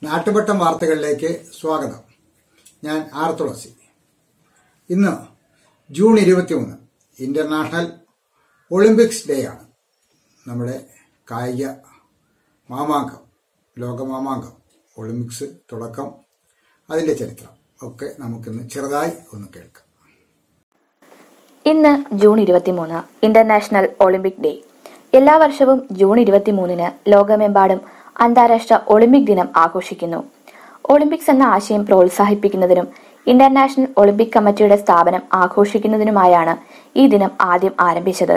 നാട്ടുപട്ടം വാർത്തകളിലേക്ക് സ്വാഗതം ഞാൻ ആർ തുളസി ഇന്ന് ജൂൺ ഇരുപത്തിമൂന്ന് ഇന്റർനാഷണൽ ഒളിമ്പിക്സ് ഡേ ആണ് നമ്മുടെ കായിക മാമാങ്കം ലോകമാമാങ്കം ഒളിമ്പിക്സ് തുടക്കം അതിന്റെ ചരിത്രം ഒക്കെ നമുക്കിന്ന് ചെറുതായി ഒന്ന് കേൾക്കാം ഇന്ന് ജൂൺ ഇരുപത്തിമൂന്ന് ഇന്റർനാഷണൽ ഒളിമ്പിക് ഡേ എല്ലാ വർഷവും ജൂൺ ഇരുപത്തിമൂന്നിന് ലോകമെമ്പാടും അന്താരാഷ്ട്ര ഒളിമ്പിക് ദിനം ആഘോഷിക്കുന്നു ഒളിമ്പിക്സ് എന്ന ആശയം പ്രോത്സാഹിപ്പിക്കുന്നതിനും ഇന്റർനാഷണൽ ഒളിമ്പിക് കമ്മിറ്റിയുടെ സ്ഥാപനം ആഘോഷിക്കുന്നതിനുമായാണ് ഈ ദിനം ആദ്യം ആരംഭിച്ചത്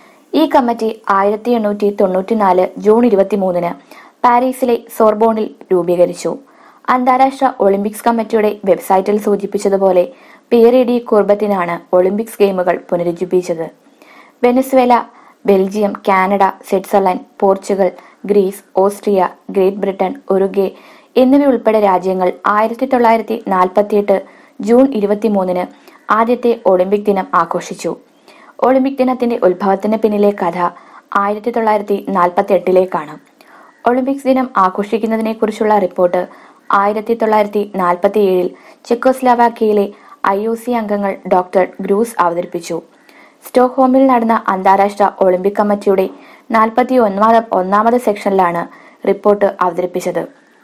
ഈ കമ്മിറ്റി ആയിരത്തി എണ്ണൂറ്റി തൊണ്ണൂറ്റിനാല് ജൂൺ ഇരുപത്തിമൂന്നിന് പാരീസിലെ സോർബോണിൽ രൂപീകരിച്ചു അന്താരാഷ്ട്ര ഒളിമ്പിക്സ് കമ്മിറ്റിയുടെ വെബ്സൈറ്റിൽ സൂചിപ്പിച്ചതുപോലെ പിയറി ഡി കുർബത്തിനാണ് ഒളിമ്പിക്സ് ഗെയിമുകൾ പുനരുജ്ജീവിപ്പിച്ചത് Venezuela Belgium Canada Switzerland Portugal Greece Austria Great Britain Uruguay എന്നിവയുൾപ്പെടെ രാജ്യങ്ങൾ ആയിരത്തി തൊള്ളായിരത്തി നാൽപ്പത്തിയെട്ട് ജൂൺ ഇരുപത്തിമൂന്നിന് ആദ്യത്തെ ഒളിമ്പിക് ദിനം ആഘോഷിച്ചു ഒളിമ്പിക് ദിനത്തിന്റെ ഉത്ഭവത്തിന് പിന്നിലെ കഥ ആയിരത്തി തൊള്ളായിരത്തി നാൽപ്പത്തി എട്ടിലേക്കാണ് ഒളിമ്പിക്സ് ദിനം ആഘോഷിക്കുന്നതിനെക്കുറിച്ചുള്ള റിപ്പോർട്ട് ആയിരത്തി തൊള്ളായിരത്തി നാൽപ്പത്തി ഏഴിൽ ചെക്കോസ്ലാവാക്കിയയിലെ ഐ ഒ സി അംഗങ്ങൾ ഡോക്ടർ ഗ്രൂസ് അവതരിപ്പിച്ചു സ്റ്റോക്ക്ഹോമിൽ നടന്ന അന്താരാഷ്ട്ര ഒളിമ്പിക് കമ്മിറ്റിയുടെ നാൽപ്പത്തി ഒന്നാമത് ഒന്നാമത് സെക്ഷനിലാണ് റിപ്പോർട്ട് അവതരിപ്പിച്ചത്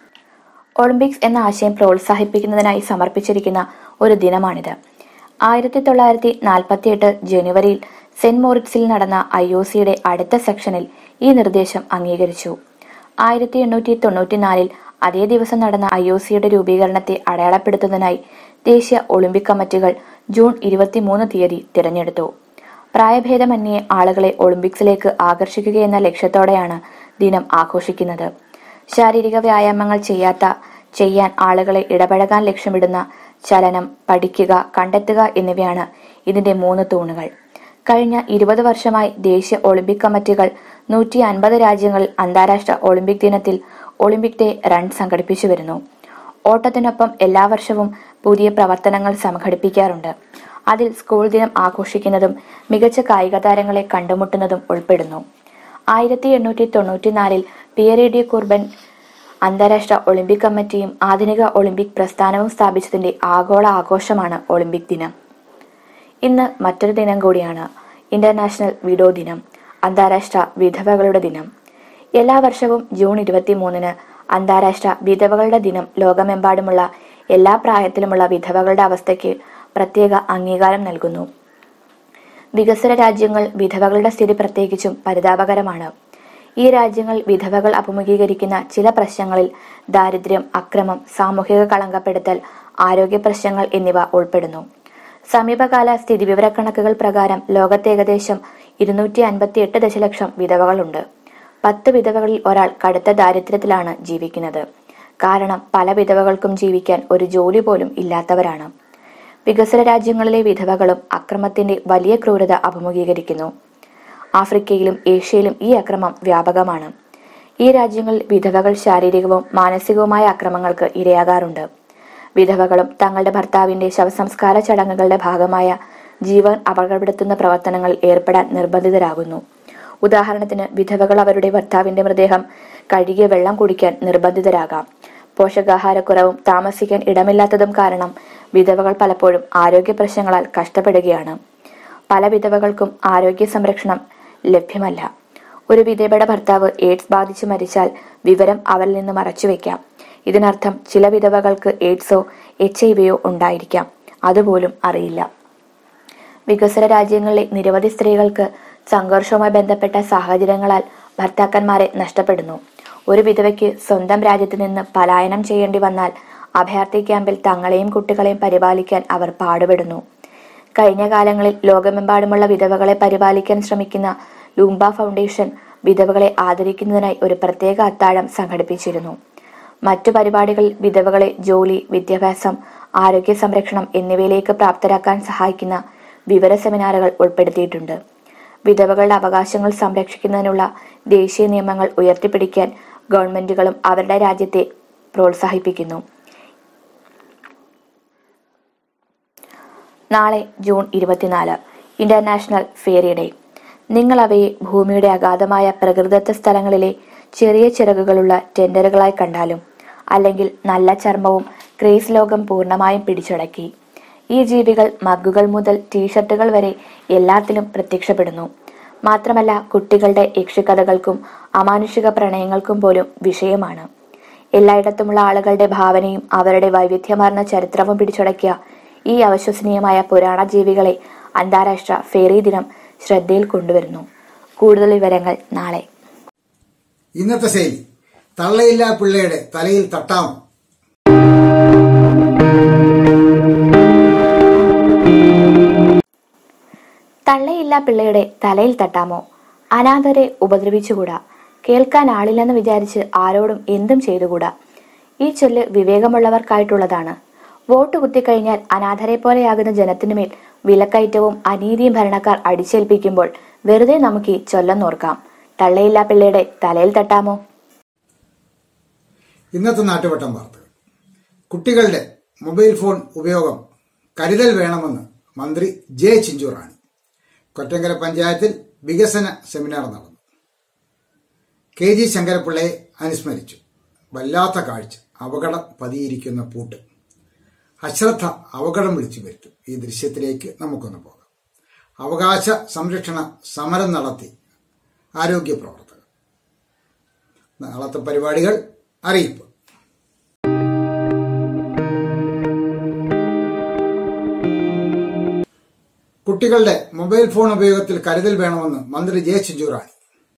ഒളിമ്പിക്സ് എന്ന ആശയം പ്രോത്സാഹിപ്പിക്കുന്നതിനായി സമർപ്പിച്ചിരിക്കുന്ന ഒരു ദിനമാണിത് ആയിരത്തി തൊള്ളായിരത്തി നാൽപ്പത്തിയെട്ട് ജനുവരിയിൽ സെന്റ് മോറിറ്റ്സിൽ നടന്ന ഐ ഒ സിയുടെ അടുത്ത സെക്ഷനിൽ ഈ നിർദ്ദേശം അംഗീകരിച്ചു ആയിരത്തി എണ്ണൂറ്റി തൊണ്ണൂറ്റിനാലിൽ അതേ ദിവസം നടന്ന ഐ ഒ സിയുടെ രൂപീകരണത്തെ അടയാളപ്പെടുത്തുന്നതിനായി ദേശീയ ഒളിമ്പിക് കമ്മിറ്റികൾ ജൂൺ ഇരുപത്തിമൂന്ന് തീയതി തിരഞ്ഞെടുത്തു പ്രായഭേദമന്യേ ആളുകളെ ഒളിമ്പിക്സിലേക്ക് ആകർഷിക്കുകയെന്ന ലക്ഷ്യത്തോടെയാണ് ദിനം ആഘോഷിക്കുന്നത് ശാരീരിക വ്യായാമങ്ങൾ ചെയ്യാത്ത ചെയ്യാൻ ആളുകളെ ഇടപഴകാൻ ലക്ഷ്യമിടുന്ന ചലനം പഠിക്കുക കണ്ടെത്തുക എന്നിവയാണ് ഇതിന്റെ മൂന്ന് തൂണുകൾ കഴിഞ്ഞ ഇരുപത് വർഷമായി ദേശീയ ഒളിമ്പിക് കമ്മിറ്റികൾ നൂറ്റി അൻപത് രാജ്യങ്ങളിൽ അന്താരാഷ്ട്ര ഒളിമ്പിക് ദിനത്തിൽ ഒളിമ്പിക് ഡേ റൺ സംഘടിപ്പിച്ചു വരുന്നു ഓട്ടത്തിനൊപ്പം എല്ലാ വർഷവും പുതിയ പ്രവർത്തനങ്ങൾ സംഘടിപ്പിക്കാറുണ്ട് അതിൽ സ്കൂൾ ദിനം ആഘോഷിക്കുന്നതും മികച്ച കായിക താരങ്ങളെ കണ്ടുമുട്ടുന്നതും ഉൾപ്പെടുന്നു ആയിരത്തി എണ്ണൂറ്റി തൊണ്ണൂറ്റിനാലിൽ പിയറി ഡി കുർബൻ അന്താരാഷ്ട്ര ഒളിമ്പിക് കമ്മിറ്റിയും ആധുനിക ഒളിമ്പിക് പ്രസ്ഥാനവും സ്ഥാപിച്ചതിന്റെ ആഗോള ആഘോഷമാണ് ഒളിമ്പിക് ദിനം ഇന്ന് മറ്റൊരു ദിനം കൂടിയാണ് ഇന്റർനാഷണൽ വിഡോ ദിനം അന്താരാഷ്ട്ര വിധവകളുടെ ദിനം എല്ലാ വർഷവും ജൂൺ ഇരുപത്തിമൂന്നിന് അന്താരാഷ്ട്ര വിധവകളുടെ ദിനം ലോകമെമ്പാടുമുള്ള എല്ലാ പ്രായത്തിലുമുള്ള വിധവകളുടെ അവസ്ഥയ്ക്ക് പ്രത്യേക അംഗീകാരം നൽകുന്നു വികസ്വര രാജ്യങ്ങൾ വിധവകളുടെ സ്ഥിതി പ്രത്യേകിച്ചും പരിതാപകരമാണ് ഈ രാജ്യങ്ങൾ വിധവകൾ അഭിമുഖീകരിക്കുന്ന ചില പ്രശ്നങ്ങളിൽ ദാരിദ്ര്യം അക്രമം സാമൂഹിക കളങ്കപ്പെടുത്തൽ ആരോഗ്യ പ്രശ്നങ്ങൾ എന്നിവ ഉൾപ്പെടുന്നു സമീപകാല സ്ഥിതിവിവരക്കണക്കുകൾ പ്രകാരം ലോകത്ത് ഏകദേശം ഇരുന്നൂറ്റി അൻപത്തി എട്ട് ദശലക്ഷം വിധവകളുണ്ട് പത്ത് വിധവകളിൽ ഒരാൾ കടുത്ത ദാരിദ്ര്യത്തിലാണ് ജീവിക്കുന്നത് കാരണം പല വിധവകൾക്കും ജീവിക്കാൻ ഒരു ജോലി പോലും ഇല്ലാത്തവരാണ് വികസ്വര രാജ്യങ്ങളിലെ വിധവകളും അക്രമത്തിന്റെ വലിയ ക്രൂരത അഭിമുഖീകരിക്കുന്നു ആഫ്രിക്കയിലും ഏഷ്യയിലും ഈ അക്രമം വ്യാപകമാണ് ഈ രാജ്യങ്ങളിൽ വിധവകൾ ശാരീരികവും മാനസികവുമായ അക്രമങ്ങൾക്ക് ഇരയാകാറുണ്ട് വിധവകളും തങ്ങളുടെ ഭർത്താവിന്റെ ശവസംസ്കാര ചടങ്ങുകളുടെ ഭാഗമായ ജീവൻ അപകടപ്പെടുത്തുന്ന പ്രവർത്തനങ്ങളിൽ ഏർപ്പെടാൻ നിർബന്ധിതരാകുന്നു ഉദാഹരണത്തിന് വിധവകൾ അവരുടെ ഭർത്താവിന്റെ മൃതദേഹം കഴുകിയ വെള്ളം കുടിക്കാൻ നിർബന്ധിതരാകാം പോഷകാഹാരക്കുറവും താമസിക്കാൻ ഇടമില്ലാത്തതും കാരണം വിധവകൾ പലപ്പോഴും ആരോഗ്യ പ്രശ്നങ്ങളാൽ കഷ്ടപ്പെടുകയാണ് പല വിധവകൾക്കും ആരോഗ്യ സംരക്ഷണം ലഭ്യമല്ല ഒരു വിധവയുടെ ഭർത്താവ് എയ്ഡ്സ് ബാധിച്ച് മരിച്ചാൽ വിവരം അവരിൽ നിന്ന് മറച്ചുവെക്കാം ഇതിനർത്ഥം ചില വിധവകൾക്ക് എയ്ഡ്സോ എച്ച് ഐ വിയോ ഉണ്ടായിരിക്കാം അതുപോലും അറിയില്ല വികസ്വര രാജ്യങ്ങളിലെ നിരവധി സ്ത്രീകൾക്ക് സംഘർഷവുമായി ബന്ധപ്പെട്ട സാഹചര്യങ്ങളാൽ ഭർത്താക്കന്മാരെ നഷ്ടപ്പെടുന്നു ഒരു വിധവയ്ക്ക് സ്വന്തം രാജ്യത്ത് നിന്ന് പലായനം ചെയ്യേണ്ടി വന്നാൽ അഭയാർത്ഥി ക്യാമ്പിൽ തങ്ങളെയും കുട്ടികളെയും പരിപാലിക്കാൻ അവർ പാടുപെടുന്നു കഴിഞ്ഞ കാലങ്ങളിൽ ലോകമെമ്പാടുമുള്ള വിധവകളെ പരിപാലിക്കാൻ ശ്രമിക്കുന്ന ലൂംബ ഫൗണ്ടേഷൻ വിധവകളെ ആദരിക്കുന്നതിനായി ഒരു പ്രത്യേക അത്താഴം സംഘടിപ്പിച്ചിരുന്നു മറ്റു പരിപാടികളിൽ വിധവകളെ ജോലി വിദ്യാഭ്യാസം ആരോഗ്യ സംരക്ഷണം എന്നിവയിലേക്ക് പ്രാപ്തരാക്കാൻ സഹായിക്കുന്ന വിവര സെമിനാറുകൾ ഉൾപ്പെടുത്തിയിട്ടുണ്ട് വിധവകളുടെ അവകാശങ്ങൾ സംരക്ഷിക്കുന്നതിനുള്ള ദേശീയ നിയമങ്ങൾ ഉയർത്തിപ്പിടിക്കാൻ ഗവൺമെന്റുകളും അവരുടെ രാജ്യത്തെ പ്രോത്സാഹിപ്പിക്കുന്നു നാളെ ജൂൺ ഇരുപത്തിനാല് ഇന്റർനാഷണൽ ഫെയറി ഡേ നിങ്ങൾ അവയെ ഭൂമിയുടെ അഗാധമായ പ്രകൃതിദത്ത സ്ഥലങ്ങളിലെ ചെറിയ ചിറകുകളുള്ള ടെൻഡറുകളായി കണ്ടാലും അല്ലെങ്കിൽ നല്ല ചർമ്മവും ക്രേസ് ലോകം പൂർണ്ണമായും പിടിച്ചടക്കി ഈ ജീവികൾ മഗ്ഗുകൾ മുതൽ ടീഷർട്ടുകൾ വരെ എല്ലാത്തിലും പ്രത്യക്ഷപ്പെടുന്നു മാത്രമല്ല കുട്ടികളുടെ യക്ഷിക്കഥകൾക്കും അമാനുഷിക പ്രണയങ്ങൾക്കും പോലും വിഷയമാണ് എല്ലായിടത്തുമുള്ള ആളുകളുടെ ഭാവനയും അവരുടെ വൈവിധ്യമാർന്ന ചരിത്രവും പിടിച്ചടക്കിയ ഈ അവിശ്വസനീയമായ പുരാണ ജീവികളെ അന്താരാഷ്ട്ര ഫെറി ദിനം ശ്രദ്ധയിൽ കൊണ്ടുവരുന്നു കൂടുതൽ വിവരങ്ങൾ നാളെ ഇന്നത്തെ ശൈലി തള്ളയില്ലാ പിള്ളയുടെ തലയിൽ തട്ടാമോ തള്ളയില്ല പിള്ളയുടെ തലയിൽ തട്ടാമോ അനാഥരെ ഉപദ്രവിച്ചുകൂടാ കേൾക്കാൻ ആളില്ലെന്ന് വിചാരിച്ച് ആരോടും എന്തും ചെയ്തുകൂടാ ഈ ചൊല്ല് വിവേകമുള്ളവർക്കായിട്ടുള്ളതാണ് വോട്ട് കുത്തിക്കഴിഞ്ഞാൽ അനാഥരെ പോലെയാകുന്ന ജനത്തിനുമേൽ വിലക്കയറ്റവും അനീതിയും ഭരണക്കാർ അടിച്ചേൽപ്പിക്കുമ്പോൾ വെറുതെ നമുക്ക് ഈ ചൊല്ലെന്നോർക്കാം തള്ളയില്ല പിള്ളയുടെ തലയിൽ തട്ടാമോ ഇന്നത്തെ നാട്ടുവട്ടം വാർത്തകൾ കുട്ടികളുടെ മൊബൈൽ ഫോൺ ഉപയോഗം കരുതൽ വേണമെന്ന് മന്ത്രി ജെ ചിഞ്ചുറാണി കൊറ്റങ്കര പഞ്ചായത്തിൽ വികസന സെമിനാർ നടന്നു കെ ജി ശങ്കരപ്പിള്ളയെ അനുസ്മരിച്ചു വല്ലാത്ത കാഴ്ച അപകടം പതിയിരിക്കുന്ന പൂട്ട് അശ്രദ്ധ അപകടം വിളിച്ചു വരുത്തും ഈ ദൃശ്യത്തിലേക്ക് നമുക്കൊന്ന് പോകാം അവകാശ സംരക്ഷണ സമരം നടത്തി ആരോഗ്യ പ്രവർത്തകർ നാളത്തെ പരിപാടികൾ അറിയിപ്പ് കുട്ടികളുടെ മൊബൈൽ ഫോൺ ഉപയോഗത്തിൽ കരുതൽ വേണമെന്ന് മന്ത്രി ജെ ചിഞ്ചുറാണി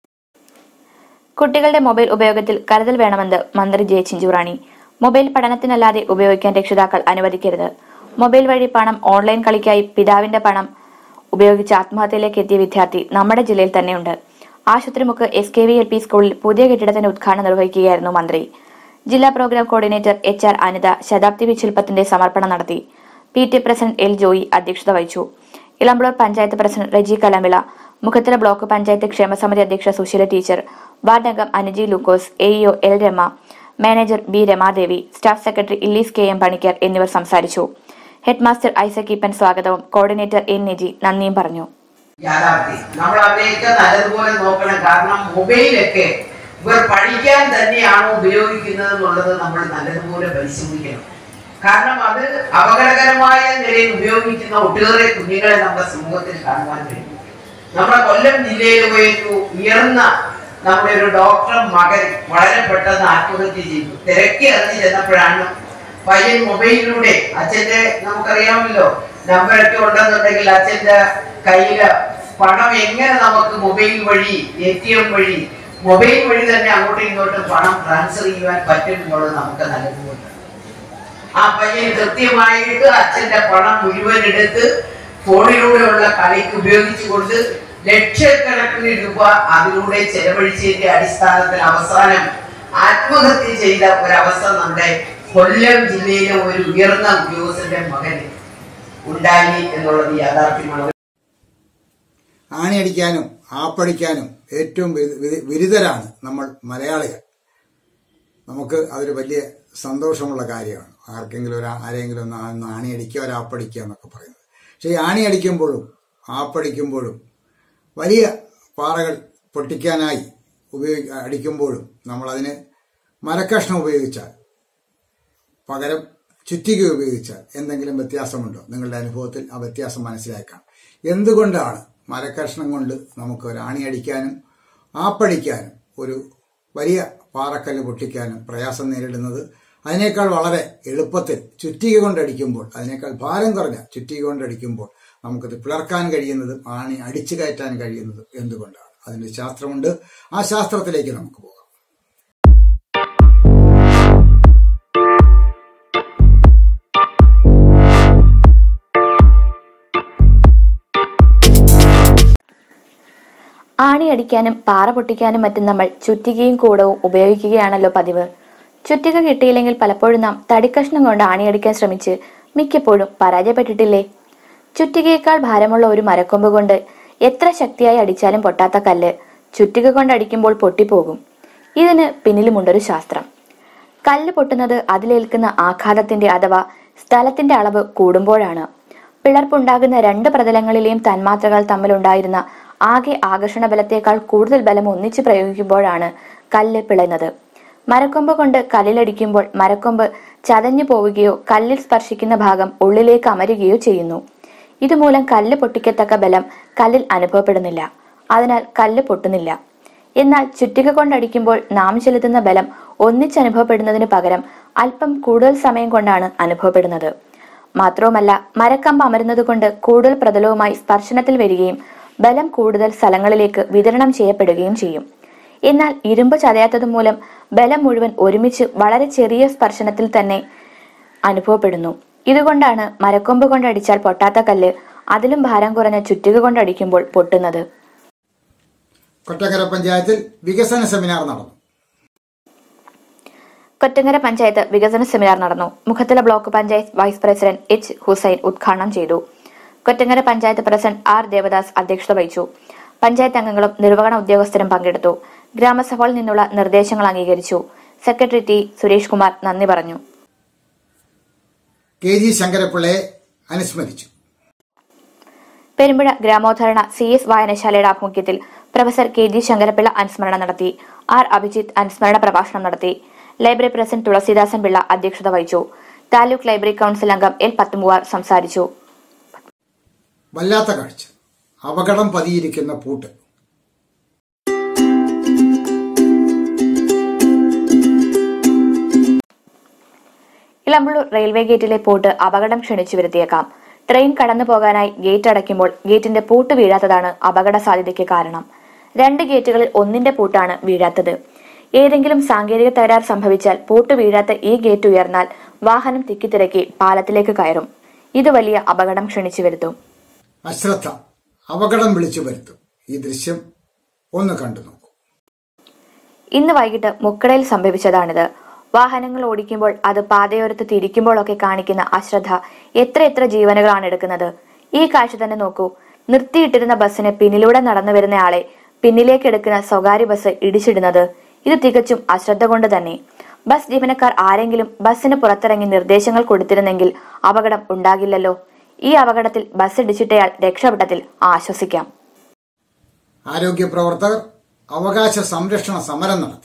കുട്ടികളുടെ മൊബൈൽ ഉപയോഗത്തിൽ കരുതൽ വേണമെന്ന് മന്ത്രി ജെ ചിഞ്ചുറാണി മൊബൈൽ പഠനത്തിനല്ലാതെ ഉപയോഗിക്കാൻ രക്ഷിതാക്കൾ അനുവദിക്കരുത് മൊബൈൽ വഴി പണം ഓൺലൈൻ കളിക്കായി പിതാവിന്റെ പണം ഉപയോഗിച്ച് ആത്മഹത്യയിലേക്ക് എത്തിയ വിദ്യാർത്ഥി നമ്മുടെ ജില്ലയിൽ തന്നെയുണ്ട് Asupathrimukku S K V L P സ്കൂളിൽ പുതിയ കെട്ടിടത്തിന്റെ ഉദ്ഘാടനം നിർവഹിക്കുകയായിരുന്നു മന്ത്രി ജില്ലാ program coordinator H R Anitha ശതാബ്ദി വിശില്പത്തിന്റെ സമർപ്പണം നടത്തി P T president L Joy അധ്യക്ഷത വഹിച്ചു ഇളമ്പളൂർ പഞ്ചായത്ത് പ്രസിഡന്റ് റെജി കലമിള മുഖത്തല ബ്ലോക്ക് പഞ്ചായത്ത് ക്ഷേമസമിതി അധ്യക്ഷ സുശീല ടീച്ചർ വാർഡ് അംഗം Anuji Lukose AEO L Rama manager B Ramadevi staff secretary ഇല്ലീസ് കെ എം പണിക്കർ എന്നിവർ സംസാരിച്ചു ഹെഡ്മാസ്റ്റർ ഐസക് ഈപ്പൻ സ്വാഗതവും കോർഡിനേറ്റർ എൻ നിജി നന്ദിയും പറഞ്ഞു യാഥാർത്ഥ്യം നമ്മൾ അവരെയൊക്കെ നല്ലതുപോലെ നോക്കണം കാരണം മൊബൈലൊക്കെ ഇവർ പഠിക്കാൻ തന്നെയാണോ ഉപയോഗിക്കുന്നത് എന്നുള്ളത് നമ്മൾ നല്ലതുപോലെ പരിശോധിക്കണം കാരണം അത് അപകടകരമായ നിലയിൽ ഉപയോഗിക്കുന്ന ഒട്ടേറെ കുഞ്ഞുങ്ങളെ നമ്മുടെ സമൂഹത്തിൽ കാണുവാൻ കഴിയും നമ്മുടെ കൊല്ലം ജില്ലയിൽ ഒരു ഉയർന്ന നമ്മുടെ ഒരു ഡോക്ടർ മകൻ വളരെ പെട്ടെന്ന് ആത്മഹത്യ ചെയ്തു തിരക്കി അറിഞ്ഞു ചെന്നപ്പോഴാണ് പയ്യൻ മൊബൈലിലൂടെ അച്ഛന്റെ നമുക്കറിയാമല്ലോ നമ്പറൊക്കെ ഉണ്ടെന്നുണ്ടെങ്കിൽ അച്ഛന്റെ കയ്യില് പണം എങ്ങനെ നമുക്ക് മൊബൈൽ വഴി എ ടി എം വഴി മൊബൈൽ വഴി തന്നെ അങ്ങോട്ടും ഇങ്ങോട്ടും പണം ട്രാൻസ്ഫർ ചെയ്യുവാൻ പറ്റും എന്നുള്ളത് നമുക്ക് നല്ലതുപോലെ ആ പയ്യൻ കൃത്യമായിട്ട് അച്ഛന്റെ പണം മുഴുവൻ എടുത്ത് ഫോണിലൂടെയുള്ള കളിക്ക് ഉപയോഗിച്ചുകൊണ്ട് ലക്ഷക്കണക്കിന് രൂപ അതിലൂടെ ചെലവഴിച്ചതിന്റെ അടിസ്ഥാനത്തിൽ അവസാനം ആത്മഹത്യ ചെയ്ത ഒരവസ്ഥ നമ്മുടെ കൊല്ലം ജില്ലയിലെ ഒരു ഉയർന്ന ഉദ്യോഗസ്ഥന്റെ മകന് ഉണ്ടായി എന്നുള്ളത് യാഥാർത്ഥ്യമാണ് ആണിയടിക്കാനും ആപ്പടിക്കാനും ഏറ്റവും വിരു- വിരു- വിരുദ്ധരാണ് നമ്മൾ മലയാളികൾ നമുക്ക് അതൊരു വലിയ സന്തോഷമുള്ള കാര്യമാണ് ആർക്കെങ്കിലും ഒരു ആരെങ്കിലും ഒന്ന് ആ- ഒന്ന് ആണിയടിക്കുക ഒരു ആപ്പടിക്കുക എന്നൊക്കെ പറയുന്നത് പക്ഷേ ഈ ആണിയടിക്കുമ്പോഴും ആപ്പടിക്കുമ്പോഴും വലിയ പാറകൾ പൊട്ടിക്കാനായി ഉപയോഗി അടിക്കുമ്പോഴും നമ്മളതിന് മരക്കഷ്ണം ഉപയോഗിച്ചാൽ പകരം ചുറ്റിക ഉപയോഗിച്ചാൽ എന്തെങ്കിലും വ്യത്യാസമുണ്ടോ നിങ്ങളുടെ അനുഭവത്തിൽ ആ വ്യത്യാസം മനസ്സിലാക്കാം എന്തുകൊണ്ടാണ് മരക്കഷ്ണം കൊണ്ട് നമുക്ക് ഒരു ആണിയടിക്കാനും ആപ്പടിക്കാനും ഒരു വലിയ പാറക്കല്ല് പൊട്ടിക്കാനും പ്രയാസം നേരിടുന്നത് അതിനേക്കാൾ വളരെ എളുപ്പത്തിൽ ചുറ്റിക കൊണ്ടടിക്കുമ്പോൾ അതിനേക്കാൾ ഭാരം കുറഞ്ഞ ചുറ്റിക കൊണ്ടടിക്കുമ്പോൾ നമുക്കത് പിളർക്കാൻ കഴിയുന്നതും ആണി അടിച്ചു കയറ്റാൻ കഴിയുന്നതും എന്തുകൊണ്ടാണ് അതിന് ശാസ്ത്രമുണ്ട് ആ ശാസ്ത്രത്തിലേക്ക് നമുക്ക് പോകാം ആണിയടിക്കാനും പാറ പൊട്ടിക്കാനും മറ്റും നമ്മൾ ചുറ്റികയും കൂടവും ഉപയോഗിക്കുകയാണല്ലോ പതിവ് ചുറ്റിക കിട്ടിയില്ലെങ്കിൽ പലപ്പോഴും നാം തടിക്കഷ്ണം കൊണ്ട് ആണിയടിക്കാൻ ശ്രമിച്ച് മിക്കപ്പോഴും പരാജയപ്പെട്ടിട്ടില്ലേ ചുറ്റികയേക്കാൾ ഭാരമുള്ള ഒരു മരക്കൊമ്പ് കൊണ്ട് എത്ര ശക്തിയായി അടിച്ചാലും പൊട്ടാത്ത കല്ല് ചുറ്റിക കൊണ്ട് അടിക്കുമ്പോൾ പൊട്ടിപ്പോകും ഇതിന് പിന്നിലുമുണ്ടൊരു ശാസ്ത്രം കല്ല് പൊട്ടുന്നത് അതിലേൽക്കുന്ന ആഘാതത്തിന്റെ അഥവാ സ്ഥലത്തിന്റെ അളവ് കൂടുമ്പോഴാണ് പിളർപ്പുണ്ടാകുന്ന രണ്ട് പ്രതലങ്ങളിലെയും തന്മാത്രകൾ തമ്മിലുണ്ടായിരുന്ന ആകെ ആകർഷണ ബലത്തേക്കാൾ കൂടുതൽ ബലം ഒന്നിച്ച് പ്രയോഗിക്കുമ്പോഴാണ് കല്ല് പിളയുന്നത് മരക്കൊമ്പ് കൊണ്ട് കല്ലിലടിക്കുമ്പോൾ മരക്കൊമ്പ് ചതഞ്ഞു പോവുകയോ കല്ലിൽ സ്പർശിക്കുന്ന ഭാഗം ഉള്ളിലേക്ക് അമരുകയോ ചെയ്യുന്നു ഇതുമൂലം കല്ല് പൊട്ടിക്കത്തക്ക ബലം കല്ലിൽ അനുഭവപ്പെടുന്നില്ല അതിനാൽ കല്ല് പൊട്ടുന്നില്ല എന്നാൽ ചുറ്റിക കൊണ്ടടിക്കുമ്പോൾ നാം ചെലുത്തുന്ന ബലം ഒന്നിച്ചനുഭവപ്പെടുന്നതിന് പകരം അല്പം കൂടുതൽ സമയം കൊണ്ടാണ് അനുഭവപ്പെടുന്നത് മാത്രവുമല്ല മരക്കമ്പ് അമരുന്നത് കൊണ്ട് കൂടുതൽ പ്രതലവുമായി സ്പർശനത്തിൽ വരികയും ബലം കൂടുതൽ സ്ഥലങ്ങളിലേക്ക് വിതരണം ചെയ്യപ്പെടുകയും ചെയ്യും എന്നാൽ ഇരുമ്പ് ചതയാത്തത് മൂലം ബലം മുഴുവൻ ഒരുമിച്ച് വളരെ ചെറിയ സ്പർശനത്തിൽ തന്നെ അനുഭവപ്പെടുന്നു ഇതുകൊണ്ടാണ് മരക്കൊമ്പ് കൊണ്ടടിച്ചാൽ പൊട്ടാത്ത കല്ല് അതിലും ഭാരം കുറഞ്ഞ ചുറ്റിക കൊണ്ടടിക്കുമ്പോൾ പൊട്ടുന്നത് കൊറ്റക്കര പഞ്ചായത്തിൽ വികസന സെമിനാർ നടന്നു കൊറ്റങ്കര പഞ്ചായത്ത് വികസന സെമിനാർ നടന്നു Mukhathala block panchayat vice president H Hussain ഉദ്ഘാടനം ചെയ്തു കൊറ്റങ്കര പഞ്ചായത്ത് പ്രസിഡന്റ് ആർ ദേവദാസ് അധ്യക്ഷത വഹിച്ചു പഞ്ചായത്ത് അംഗങ്ങളും നിർവഹണ ഉദ്യോഗസ്ഥരും പങ്കെടുത്തു ഗ്രാമസഭയിൽ നിന്നുള്ള നിർദ്ദേശങ്ങൾ അംഗീകരിച്ചു സെക്രട്ടറി ടി സുരേഷ് കുമാർ നന്ദി പറഞ്ഞു കെ ജി ശങ്കരപ്പിള്ളയെ അനുസ്മരിച്ചു പെരുമ്പുഴ ഗ്രാമോദ്ധരണ സി എസ് വായനശാലയുടെ ആഭിമുഖ്യത്തിൽ പ്രൊഫസർ കെ ജി ശങ്കരപിള്ള അനുസ്മരണം നടത്തി ആർ അഭിജിത്ത് അനുസ്മരണ പ്രഭാഷണം നടത്തി ലൈബ്രറി പ്രസിഡന്റ് തുളസീദാസൻ പിള്ള അധ്യക്ഷത വഹിച്ചു താലൂക്ക് ലൈബ്രറി കൌൺസിൽ അംഗം എൽ പത്തുമുവാർ സംസാരിച്ചു വല്ലാത്ത കാഴ്ച അപകടം പതിയിരിക്കുന്ന പൂട്ട് ഇളമ്പള്ളൂർ റെയിൽവേ ഗേറ്റിലെ പൂട്ട് അപകടം ക്ഷണിച്ചു വരുത്തിയേക്കാം ട്രെയിൻ കടന്നു പോകാനായി ഗേറ്റ് അടയ്ക്കുമ്പോൾ ഗേറ്റിന്റെ പൂട്ട് വീഴാത്തതാണ് അപകട സാധ്യതയ്ക്ക് കാരണം രണ്ട് ഗേറ്റുകളിൽ ഒന്നിന്റെ പൂട്ടാണ് വീഴാത്തത് ഏതെങ്കിലും സാങ്കേതിക തകരാർ സംഭവിച്ചാൽ പൂട്ട് വീഴാത്ത ഈ ഗേറ്റ് ഉയർന്നാൽ വാഹനം തിക്കിത്തിരക്കി പാലത്തിലേക്ക് കയറും ഇത് വലിയ അപകടം ക്ഷണിച്ചു വരുത്തും അശ്രദ്ധ അപകടം വിളിച്ചു വരുത്തും ഈ ദൃശ്യം ഒന്ന് കണ്ടു നോക്കൂ ഇന്ന് വൈകിട്ട് മുക്കടയിൽ സംഭവിച്ചതാണിത് വാഹനങ്ങൾ ഓടിക്കുമ്പോൾ അത് പാതയോരത്ത് തിരിക്കുമ്പോഴൊക്കെ കാണിക്കുന്ന അശ്രദ്ധ എത്ര എത്ര ജീവനുകളാണ് എടുക്കുന്നത് ഈ കാഴ്ച തന്നെ നോക്കൂ നിർത്തിയിട്ടിരുന്ന ബസ്സിന് പിന്നിലൂടെ നടന്നു വരുന്ന ആളെ പിന്നിലേക്ക് എടുക്കുന്ന സ്വകാര്യ ബസ് ഇടിച്ചിടുന്നത് ഇത് തികച്ചും അശ്രദ്ധ കൊണ്ട് തന്നെ ബസ് ജീവനക്കാർ ആരെങ്കിലും ബസ്സിന് പുറത്തിറങ്ങി നിർദ്ദേശങ്ങൾ കൊടുത്തിരുന്നെങ്കിൽ അപകടം ഉണ്ടാകില്ലല്ലോ ഈ അപകടത്തിൽ ബസ് ഇടിച്ചിട്ടയാൾ രക്ഷപ്പെട്ടതിൽ ആശ്വസിക്കാം ആരോഗ്യ പ്രവർത്തകർ അവകാശ സംരക്ഷണ സമരം നടത്തി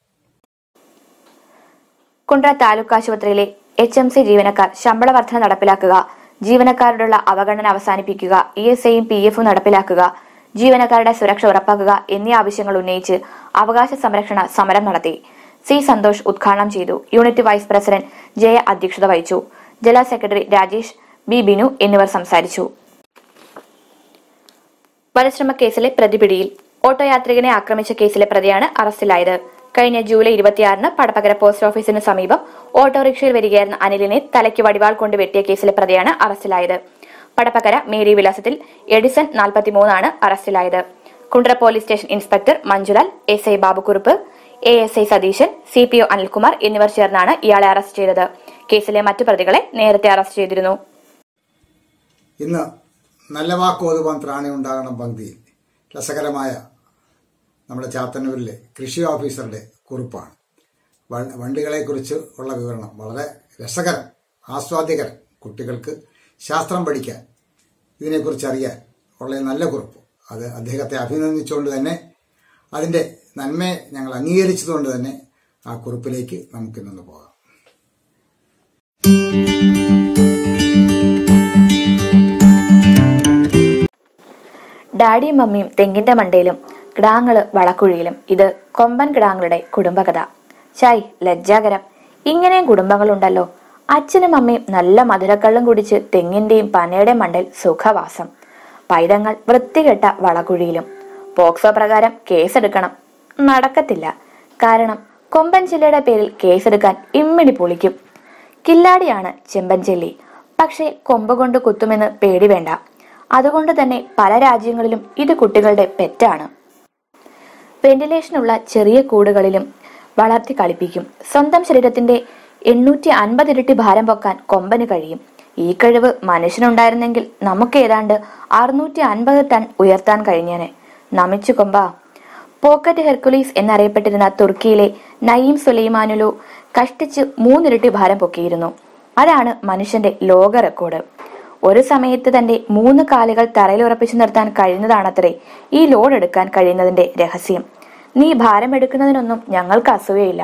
കുണ്ട്ര താലൂക്ക് ആശുപത്രിയിലെ എച്ച് എം സി ജീവനക്കാർ ശമ്പള വർധന നടപ്പിലാക്കുക ജീവനക്കാരോടുള്ള അവഗണന അവസാനിപ്പിക്കുക ഇ എസ് ഐയും പി എഫും നടപ്പിലാക്കുക ജീവനക്കാരുടെ സുരക്ഷ ഉറപ്പാക്കുക എന്നീ ആവശ്യങ്ങൾ ഉന്നയിച്ച് അവകാശ സംരക്ഷണ സമരം നടത്തി സി സന്തോഷ് ഉദ്ഘാടനം ചെയ്തു യൂണിറ്റ് വൈസ് പ്രസിഡന്റ് ജയ അധ്യക്ഷത വഹിച്ചു ജില്ലാ സെക്രട്ടറി രാജേഷ് ബി ബിനു എന്നിവർ സംസാരിച്ചു വധശ്രമ കേസിലെ പ്രതിപിടിയിൽ ഓട്ടോ യാത്രികനെ ആക്രമിച്ച കേസിലെ പ്രതിയാണ് അറസ്റ്റിലായത് കഴിഞ്ഞ ജൂലൈ ഇരുപത്തിയാറിന് പടപ്പകര പോസ്റ്റ് ഓഫീസിന് സമീപം ഓട്ടോറിക്ഷയിൽ വരികയായിരുന്ന അനിലിനെ തലയ്ക്ക് വടിവാൾ കൊണ്ട് വെട്ടിയ കേസിലെ പ്രതിയാണ് അറസ്റ്റിലായത് പടപ്പകര മേരി വിലാസത്തിൽ എഡിസൺ നാൽപ്പത്തിമൂന്നാണ് അറസ്റ്റിലായത് Kundara police station inspector Manjulal S I Babukurup A S I Satheesan C P O Anilkumar എന്നിവർ ചേർന്നാണ് ഇയാളെ അറസ്റ്റ് ചെയ്തത് കേസിലെ മറ്റു പ്രതികളെ നേരത്തെ അറസ്റ്റ് ചെയ്തിരുന്നു ഇന്ന് നല്ല വാക്ക് ഓതുവാൻ ത്രാണി ഉണ്ടാകണം പങ്ക്തിയിൽ രസകരമായ നമ്മുടെ ചാത്തന്നൂരിലെ കൃഷി ഓഫീസറുടെ കുറിപ്പാണ് വ- വണ്ടികളെക്കുറിച്ച് ഉള്ള വിവരണം വളരെ രസകരം ആസ്വാദ്യകരം കുട്ടികൾക്ക് ശാസ്ത്രം പഠിക്കാൻ ഇതിനെക്കുറിച്ച് അറിയാൻ ഉള്ള നല്ല കുറിപ്പ് അത് അദ്ദേഹത്തെ അഭിനന്ദിച്ചുകൊണ്ട് തന്നെ അതിൻ്റെ നന്മയെ ഞങ്ങൾ അംഗീകരിച്ചതുകൊണ്ട് തന്നെ ആ കുറിപ്പിലേക്ക് നമുക്കിന്നൊന്ന് പോകാം ഡാഡിയും മമ്മിയും തെങ്ങിന്റെ മണ്ടയിലും കിടാങ്ങള് വളക്കുഴിയിലും ഇത് കൊമ്പൻ കിടാങ്ങളുടെ കുടുംബകഥ ചായ് ലജ്ജാകരം ഇങ്ങനെയും കുടുംബങ്ങളുണ്ടല്ലോ അച്ഛനും അമ്മയും നല്ല മധുരക്കള്ളും കുടിച്ച് തെങ്ങിന്റെയും പനയുടെയും മണ്ടയിൽ സുഖവാസം പൈതങ്ങൾ വൃത്തികെട്ട വളക്കുഴിയിലും പോക്സോ പ്രകാരം കേസെടുക്കണം നടക്കത്തില്ല കാരണം കൊമ്പൻ ചില്ലയുടെ പേരിൽ കേസെടുക്കാൻ ഇമ്മിണി പൊളിക്കും കില്ലാടിയാണ് ചെമ്പൻചെല്ലി പക്ഷേ കൊമ്പ് കൊണ്ട് കുത്തുമെന്ന് പേടി വേണ്ട അതുകൊണ്ട് തന്നെ പല രാജ്യങ്ങളിലും ഇത് കുട്ടികളുടെ പെറ്റാണ് വെന്റിലേഷനുള്ള ചെറിയ കൂടുകളിലും വളർത്തി കളിപ്പിക്കും സ്വന്തം ശരീരത്തിന്റെ എണ്ണൂറ്റി അൻപത് ഇരട്ടി ഭാരം പൊക്കാൻ കൊമ്പന് കഴിയും ഈ കഴിവ് മനുഷ്യനുണ്ടായിരുന്നെങ്കിൽ നമുക്ക് ഏതാണ്ട് അറുന്നൂറ്റി അൻപത് ടൺ ഉയർത്താൻ കഴിഞ്ഞേനെ നമിച്ചു കൊമ്പ പോക്കറ്റ് ഹെർക്കുലീസ് എന്നറിയപ്പെട്ടിരുന്ന തുർക്കിയിലെ നയീം സുലൈമാനുലു കഷ്ടിച്ച് മൂന്നിരട്ടി ഭാരം പൊക്കിയിരുന്നു അതാണ് മനുഷ്യന്റെ ലോക റെക്കോർഡ് ഒരു സമയത്ത് തന്റെ മൂന്ന് കാലുകൾ തറയിൽ ഉറപ്പിച്ചു നിർത്താൻ കഴിയുന്നതാണത്രേ ഈ ലോഡ് എടുക്കാൻ കഴിയുന്നതിന്റെ രഹസ്യം നീ ഭാരം എടുക്കുന്നതിനൊന്നും ഞങ്ങൾക്ക് അസൂയയില്ല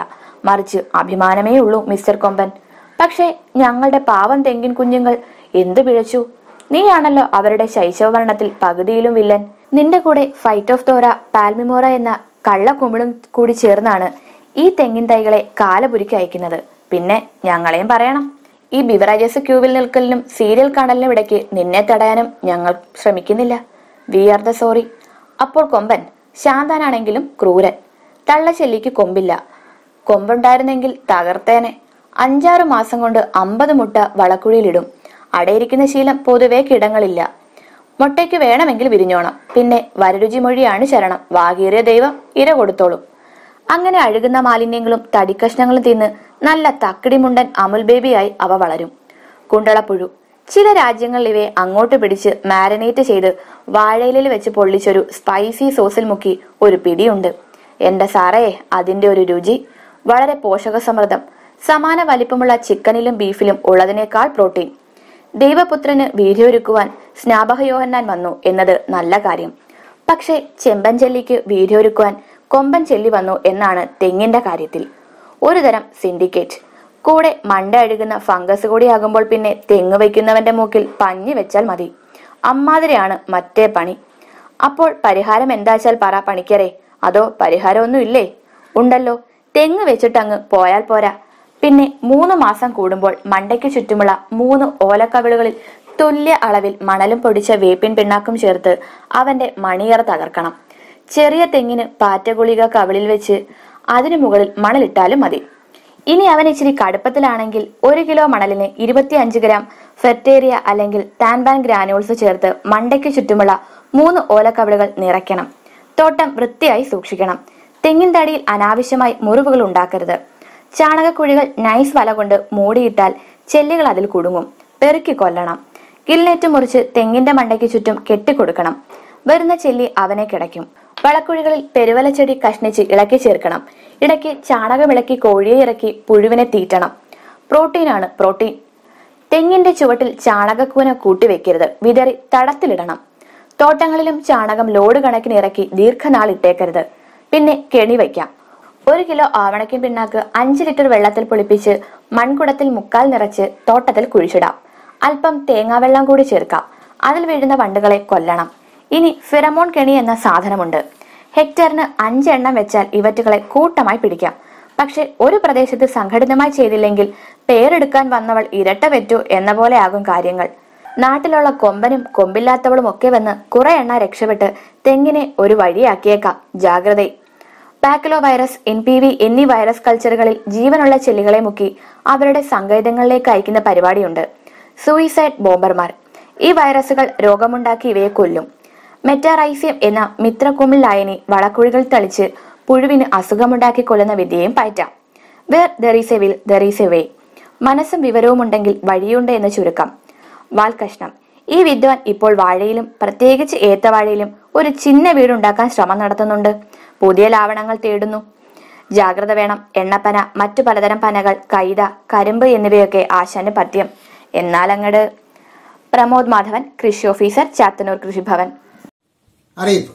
മറിച്ച് അഭിമാനമേ ഉള്ളൂ മിസ്റ്റർ കൊമ്പൻ പക്ഷേ ഞങ്ങളുടെ പാവം തെങ്ങിൻ കുഞ്ഞുങ്ങൾ എന്തു പിഴച്ചു നീയാണല്ലോ അവരുടെ ശൈശവവർണ്ണത്തിൽ പകുതിയിലും വില്ലൻ നിന്റെ കൂടെ ഫൈറ്റ് ഓഫ് തോറ പാൽമിമോറ എന്ന കള്ളക്കുമിളും കൂടി ചേർന്നാണ് ഈ തെങ്ങിൻ തൈകളെ കാലപുരിക്ക് അയക്കുന്നത് പിന്നെ ഞങ്ങളെയും പറയണം ഈ ബിവറേജസ് ക്യൂവിൽ നിൽക്കലിനും സീരിയൽ കാണലിനും ഇടയ്ക്ക് നിന്നെ തടയാനും ഞങ്ങൾ ശ്രമിക്കുന്നില്ല വി ആർ ദ സോറി അപ്പോൾ കൊമ്പൻ ശാന്താനാണെങ്കിലും ക്രൂരൻ തള്ളച്ചെല്ലിക്ക് കൊമ്പില്ല കൊമ്പുണ്ടായിരുന്നെങ്കിൽ തകർത്തേനെ അഞ്ചാറ് മാസം കൊണ്ട് അമ്പത് മുട്ട വളക്കുഴിയിലിടും അടയിരിക്കുന്ന ശീലം പൊതുവേ കിടങ്ങളില്ല മുട്ടയ്ക്ക് വേണമെങ്കിൽ വിരിഞ്ഞോണം പിന്നെ വരരുചി മൊഴിയാണ് ശരണം വാകീറിയ ദൈവം ഇര കൊടുത്തോളും അങ്ങനെ അഴുകുന്ന മാലിന്യങ്ങളും തടിക്കഷ്ണങ്ങളും തിന്ന് നല്ല തക്കിടിമുണ്ടൻ അമുൽ ബേബിയായി അവ വളരും കുണ്ടളപ്പുഴു ചില രാജ്യങ്ങളിൽ ഇവയെ അങ്ങോട്ട് പിടിച്ച് മാരിനേറ്റ് ചെയ്ത് വാഴയിലിൽ വെച്ച് പൊള്ളിച്ചൊരു സ്പൈസി സോസിൽ മുക്കി ഒരു പിടിയുണ്ട് എന്റെ സാറേ അതിന്റെ ഒരു രുചി വളരെ പോഷകസമൃദ്ധം സമാന വലിപ്പമുള്ള ചിക്കനിലും ബീഫിലും ഉള്ളതിനേക്കാൾ പ്രോട്ടീൻ ദൈവപുത്രന് വീര്യൊരുക്കുവാൻ സ്നാപകയോഹന്നാൻ വന്നു എന്നത് നല്ല കാര്യം പക്ഷേ ചെമ്പൻ ചെല്ലിക്ക് വീര്യൊരുക്കുവാൻ കൊമ്പൻ ചെല്ലി വന്നു എന്നാണ് തെങ്ങിന്റെ കാര്യത്തിൽ ഒരു തരം സിൻഡിക്കേറ്റ് കൂടെ മണ്ട അഴുകുന്ന ഫംഗസ് കൂടിയാകുമ്പോൾ പിന്നെ തെങ്ങ് വയ്ക്കുന്നവന്റെ മൂക്കിൽ പഞ്ഞി വെച്ചാൽ മതി അമ്മാതിരിയാണ് മറ്റേ പണി അപ്പോൾ പരിഹാരം എന്താച്ചാൽ പറ പണിക്കരെ അതോ പരിഹാരമൊന്നും ഇല്ലേ ഉണ്ടല്ലോ തെങ്ങ് വെച്ചിട്ടങ്ങ് പോയാൽ പോരാ പിന്നെ മൂന്ന് മാസം കൂടുമ്പോൾ മണ്ടയ്ക്ക് ചുറ്റുമുള്ള മൂന്ന് ഓലക്കവിളുകളിൽ തുല്യ അളവിൽ മണലും പൊടിച്ച വേപ്പിൻ പിണ്ണാക്കും ചേർത്ത് അവന്റെ മണിയറ തകർക്കണം ചെറിയ തെങ്ങിന് പാറ്റഗുളിക കവിളിൽ വെച്ച് അതിനു മുകളിൽ മണലിട്ടാലും മതി ഇനി അവൻ ഇച്ചിരി കടുപ്പത്തിലാണെങ്കിൽ ഒരു കിലോ മണലിന് ഇരുപത്തിയഞ്ച് ഗ്രാം ഫെർട്ടേറിയ അല്ലെങ്കിൽ താൻബാൻ ഗ്രാനുൾസ് ചേർത്ത് മണ്ടയ്ക്ക് ചുറ്റുമുള്ള മൂന്ന് ഓലക്കവിളുകൾ നിറയ്ക്കണം തോട്ടം വൃത്തിയായി സൂക്ഷിക്കണം തെങ്ങിൻ തടിയിൽ അനാവശ്യമായി മുറിവുകൾ ഉണ്ടാക്കരുത് ചാണകക്കുഴികൾ നൈസ് വല കൊണ്ട് മൂടിയിട്ടാൽ ചെല്ലികൾ അതിൽ കുടുങ്ങും പെറുക്കി കൊല്ലണം കിൽനെറ്റ് മുറിച്ച് തെങ്ങിന്റെ മണ്ടയ്ക്ക് ചുറ്റും കെട്ടിക്കൊടുക്കണം വരുന്ന ചെല്ലി അവനെ കിടക്കും വളക്കുഴികളിൽ പെരുവല ചെടി കഷ്ണിച്ച് ഇളക്കി ചേർക്കണം ഇടയ്ക്ക് ചാണകം ഇളക്കി കോഴിയെ ഇറക്കി പുഴുവിനെ തീറ്റണം പ്രോട്ടീനാണ് പ്രോട്ടീൻ തെങ്ങിന്റെ ചുവട്ടിൽ ചാണകക്കൂന കൂട്ടിവെക്കരുത് വിതറി തടത്തിലിടണം തോട്ടങ്ങളിലും ചാണകം ലോഡ് കണക്കിന് ഇറക്കി ദീർഘനാൾ ഇട്ടേക്കരുത് പിന്നെ കെണി വയ്ക്കാം ഒരു കിലോ ആവണയ്ക്കും പിണ്ണാക്ക് അഞ്ച് ലിറ്റർ വെള്ളത്തിൽ പൊളിപ്പിച്ച് മൺകുടത്തിൽ മുക്കാൽ നിറച്ച് തോട്ടത്തിൽ കുഴിച്ചിടാം അല്പം തേങ്ങാവെള്ളം കൂടി ചേർക്കാം അതിൽ വീഴുന്ന വണ്ടുകളെ കൊല്ലണം ഇനി ഫിറമോൺ കെണി എന്ന സാധനമുണ്ട് ഹെക്ടറിന് അഞ്ചെണ്ണം വെച്ചാൽ ഇവറ്റുകളെ കൂട്ടമായി പിടിക്കാം പക്ഷെ ഒരു പ്രദേശത്ത് സംഘടിതമായി ചെയ്തില്ലെങ്കിൽ പേരെടുക്കാൻ വന്നവൾ ഇരട്ട വെറ്റു എന്ന പോലെ ആകും കാര്യങ്ങൾ നാട്ടിലുള്ള കൊമ്പനും കൊമ്പില്ലാത്തവളും ഒക്കെ വന്ന് കുറെ എണ്ണ രക്ഷപ്പെട്ട് തെങ്ങിനെ ഒരു വഴിയാക്കിയേക്കാം ജാഗ്രത പാക്കിലോ വൈറസ് എൻ പി വി എന്നീ വൈറസ് കൾച്ചറുകളിൽ ജീവനുള്ള ചെല്ലികളെ മുക്കി അവരുടെ സങ്കേതങ്ങളിലേക്ക് അയക്കുന്ന പരിപാടിയുണ്ട് സൂയിസൈഡ് ബോംബർമാർ ഈ വൈറസുകൾ രോഗമുണ്ടാക്കി ഇവയെ കൊല്ലും മെറ്റാറൈസിയം എന്ന മിത്രകുമിൾ ലായനി വളക്കുഴികൾ തളിച്ച് പുഴുവിന് അസുഖമുണ്ടാക്കി കൊല്ലുന്ന വിദ്യയും പയറ്റാം where there a will there a way മനസ്സും വിവരവും ഉണ്ടെങ്കിൽ വഴിയുണ്ട് എന്ന് ചുരുക്കം വാൽകഷ്ണം ഈ വിദ്വാൻ ഇപ്പോൾ വാഴയിലും പ്രത്യേകിച്ച് ഏത്തവാഴയിലും ഒരു ചിന്ന വീടുണ്ടാക്കാൻ ശ്രമം നടത്തുന്നുണ്ട് പുതിയ ലാവണങ്ങൾ തേടുന്നു ജാഗ്രത വേണം എണ്ണപ്പന മറ്റു പലതരം പനകൾ കൈത കരിമ്പ് എന്നിവയൊക്കെ ആശാന് പഥ്യം എന്നാൽ അങ്ങട് പ്രമോദ് മാധവൻ കൃഷി ഓഫീസർ ചാത്തന്നൂർ കൃഷിഭവൻ അറിയിപ്പ്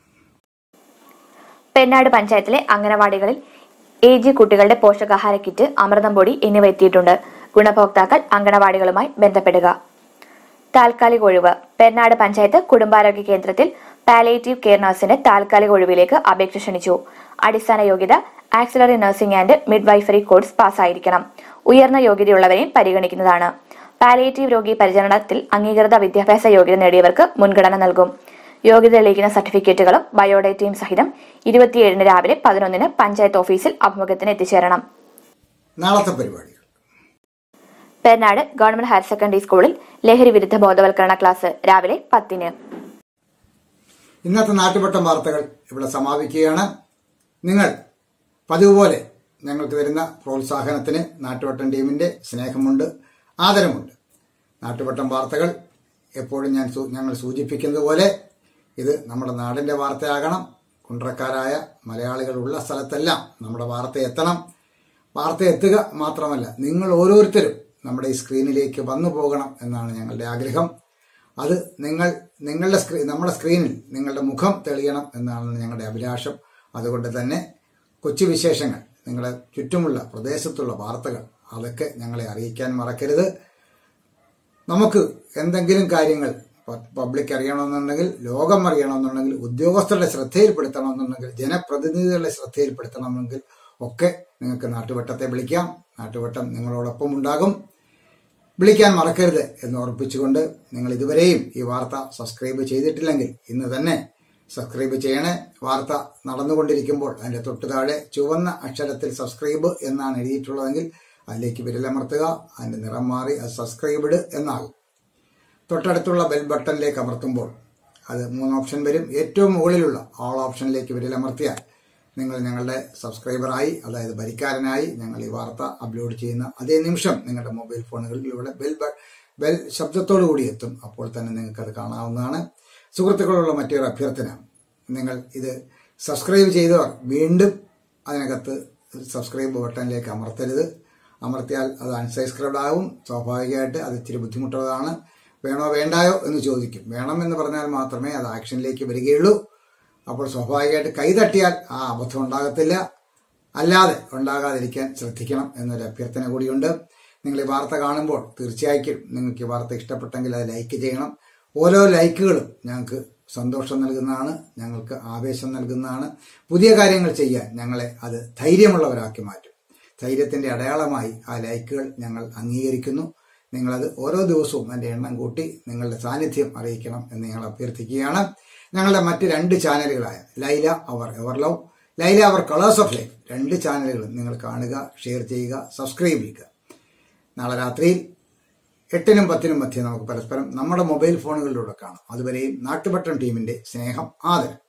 പെണ്ണാട് പഞ്ചായത്തിലെ അംഗനവാടികളിൽ എ ജി കുട്ടികളുടെ പോഷകാഹാര കിറ്റ് അമൃതം പൊടി എന്നിവ എത്തിയിട്ടുണ്ട് ഗുണഭോക്താക്കൾ അംഗനവാടികളുമായി ബന്ധപ്പെടുക താൽക്കാലിക ഒഴിവ് പെരുന്നാട് പഞ്ചായത്ത് കുടുംബാരോഗ്യ കേന്ദ്രത്തിൽ പാലേറ്റീവ് കെയർ നഴ്സിന്റെ താൽക്കാലിക ഒഴിവിലേക്ക് അപേക്ഷ ക്ഷണിച്ചു അടിസ്ഥാന യോഗ്യത auxiliary nursing and midwifery course പാസ്സായിരിക്കണം ഉയർന്ന യോഗ്യതയുള്ളവരെയും പരിഗണിക്കുന്നതാണ് പാലിയേറ്റീവ് രോഗി പരിചരണത്തിൽ അംഗീകൃത വിദ്യാഭ്യാസ യോഗ്യത നേടിയവർക്ക് മുൻഗണന നൽകും യോഗ്യത തെളിയിക്കുന്ന സർട്ടിഫിക്കറ്റുകളും ബയോഡേറ്റയും സഹിതം ഇരുപത്തിയേഴിന് രാവിലെ പതിനൊന്നിന് പഞ്ചായത്ത് ഓഫീസിൽ അഭിമുഖത്തിന് എത്തിച്ചേരണം നാളത്തെ പരിപാടികൾ പെരുന്നാട് ഗവൺമെന്റ് ഹയർ സെക്കൻഡറി സ്കൂളിൽ ലഹരി വിരുദ്ധ ബോധവൽക്കരണ ക്ലാസ് രാവിലെ പത്തിന് ഇന്നത്തെ നാട്ടുപട്ടം വാർത്തകൾ ഇവിടെ സമാപിക്കുകയാണ് നിങ്ങൾ പതിവ് പോലെ ഞങ്ങൾക്ക് തരുന്ന പ്രോത്സാഹനത്തിന് നാട്ടുവട്ടം ടീമിന്റെ സ്നേഹമുണ്ട് ആദരമുണ്ട് നാട്ടുവട്ടം വാർത്തകൾ എപ്പോഴും ഞാൻ സൂ- ഞങ്ങൾ സൂചിപ്പിക്കുന്നത് പോലെ ഇത് നമ്മുടെ നാടിന്റെ വാർത്തയാകണം കുണ്ട്രക്കാരായ മലയാളികളുള്ള സ്ഥലത്തെല്ലാം നമ്മുടെ വാർത്ത എത്തണം വാർത്ത എത്തുക മാത്രമല്ല നിങ്ങൾ ഓരോരുത്തരും നമ്മുടെ ഈ സ്ക്രീനിലേക്ക് വന്നു പോകണം എന്നാണ് ഞങ്ങളുടെ ആഗ്രഹം അത് നിങ്ങൾ നിങ്ങളുടെ സ്ക്രീൻ നമ്മുടെ സ്ക്രീനിൽ നിങ്ങളുടെ മുഖം തെളിയണം എന്നാണ് ഞങ്ങളുടെ അഭിലാഷം അതുകൊണ്ട് തന്നെ കൊച്ചു വിശേഷങ്ങൾ നിങ്ങളുടെ ചുറ്റുമുള്ള പ്രദേശത്തുള്ള വാർത്തകൾ അതൊക്കെ ഞങ്ങളെ അറിയിക്കാൻ മറക്കരുത് നമുക്ക് എന്തെങ്കിലും കാര്യങ്ങൾ പ- പബ്ലിക് അറിയണമെന്നുണ്ടെങ്കിൽ ലോകം അറിയണമെന്നുണ്ടെങ്കിൽ ഉദ്യോഗസ്ഥരുടെ ശ്രദ്ധയിൽപ്പെടുത്തണമെന്നുണ്ടെങ്കിൽ ജനപ്രതിനിധികളുടെ ശ്രദ്ധയിൽപ്പെടുത്തണമെങ്കിൽ ഒക്കെ നിങ്ങൾക്ക് നാട്ടുവട്ടത്തെ വിളിക്കാം നാട്ടുവട്ടം നിങ്ങളോടൊപ്പം ഉണ്ടാകും വിളിക്കാൻ മറക്കരുത് എന്ന് ഓർപ്പിച്ചുകൊണ്ട് നിങ്ങൾ ഇതുവരെയും ഈ വാർത്ത സബ്സ്ക്രൈബ് ചെയ്തിട്ടില്ലെങ്കിൽ ഇന്ന് തന്നെ സബ്സ്ക്രൈബ് ചെയ്യണേ വാർത്ത നടന്നുകൊണ്ടിരിക്കുമ്പോൾ അതിന്റെ തൊട്ടു താഴെ ചുവന്ന അക്ഷരത്തിൽ സബ്സ്ക്രൈബ് എന്നാണ് എഴുതിയിട്ടുള്ളതെങ്കിൽ അതിലേക്ക് വിരലമർത്തുക അതിന്റെ നിറം മാറി അത് സബ്സ്ക്രൈബ്ഡ് എന്നാകും തൊട്ടടുത്തുള്ള ബെൽ ബട്ടണിലേക്ക് അമർത്തുമ്പോൾ അത് മൂന്ന് ഓപ്ഷൻ വരും ഏറ്റവും മുകളിലുള്ള ആൾ ഓപ്ഷനിലേക്ക് വിരലമർത്തിയാൽ നിങ്ങൾ ഞങ്ങളുടെ സബ്സ്ക്രൈബറായി അതായത് വരിക്കാരനായി ഞങ്ങൾ ഈ വാർത്ത അപ്ലോഡ് ചെയ്യുന്ന അതേ നിമിഷം നിങ്ങളുടെ മൊബൈൽ ഫോണുകളിലൂടെ ബെൽ ബ- ബെൽ ശബ്ദത്തോടു കൂടി എത്തും അപ്പോൾ തന്നെ നിങ്ങൾക്ക് അത് കാണാവുന്നതാണ് സുഹൃത്തുക്കളുള്ള മറ്റൊരു അഭ്യർത്ഥന നിങ്ങൾ ഇത് സബ്സ്ക്രൈബ് ചെയ്തവർ വീണ്ടും അതിനകത്ത് സബ്സ്ക്രൈബ് ബട്ടണിലേക്ക് അമർത്തരുത് അമർത്തിയാൽ അത് അൺസബ്സ്ക്രൈബ് ആകും സ്വാഭാവികമായിട്ട് അത് ഇച്ചിരി ബുദ്ധിമുട്ടുള്ളതാണ് വേണോ വേണ്ടായോ എന്ന് ചോദിക്കും വേണം എന്ന് പറഞ്ഞാൽ മാത്രമേ അത് ആക്ഷനിലേക്ക് വരികയുള്ളൂ അപ്പോൾ സ്വാഭാവികമായിട്ട് കൈ തട്ടിയാൽ ആ അബദ്ധം ഉണ്ടാകത്തില്ല അല്ലാതെ ഉണ്ടാകാതിരിക്കാൻ ശ്രദ്ധിക്കണം എന്നൊരു അഭ്യർത്ഥന കൂടിയുണ്ട് നിങ്ങൾ ഈ വാർത്ത കാണുമ്പോൾ തീർച്ചയായും നിങ്ങൾക്ക് ഈ വാർത്ത ഇഷ്ടപ്പെട്ടെങ്കിൽ അത് ലൈക്ക് ചെയ്യണം ഓരോ ലൈക്കുകളും ഞങ്ങൾക്ക് സന്തോഷം നൽകുന്നതാണ് ഞങ്ങൾക്ക് ആവേശം നൽകുന്നതാണ് പുതിയ കാര്യങ്ങൾ ചെയ്യാൻ ഞങ്ങളെ അത് ധൈര്യമുള്ളവരാക്കി മാറ്റും ധൈര്യത്തിന്റെ അടയാളമായി ആ ലൈക്കുകൾ ഞങ്ങൾ അംഗീകരിക്കുന്നു നിങ്ങളത് ഓരോ ദിവസവും അതിന്റെ എണ്ണം കൂട്ടി നിങ്ങളുടെ സാന്നിധ്യം അറിയിക്കണം എന്ന് ഞങ്ങൾ അഭ്യർത്ഥിക്കുകയാണ് ഞങ്ങളുടെ മറ്റ് രണ്ട് ചാനലുകളായ Laila our ever love Laila our colours of life രണ്ട് ചാനലുകളും നിങ്ങൾ കാണുക ഷെയർ ചെയ്യുക സബ്സ്ക്രൈബ് ചെയ്യുക നാളെ രാത്രിയിൽ എട്ടിനും പത്തിനും മധ്യേ നമുക്ക് പരസ്പരം നമ്മുടെ മൊബൈൽ ഫോണുകളിലൂടെ കാണാം അതുവരെയും നാട്ടുപട്ടം ടീമിന്റെ സ്നേഹം ആദരം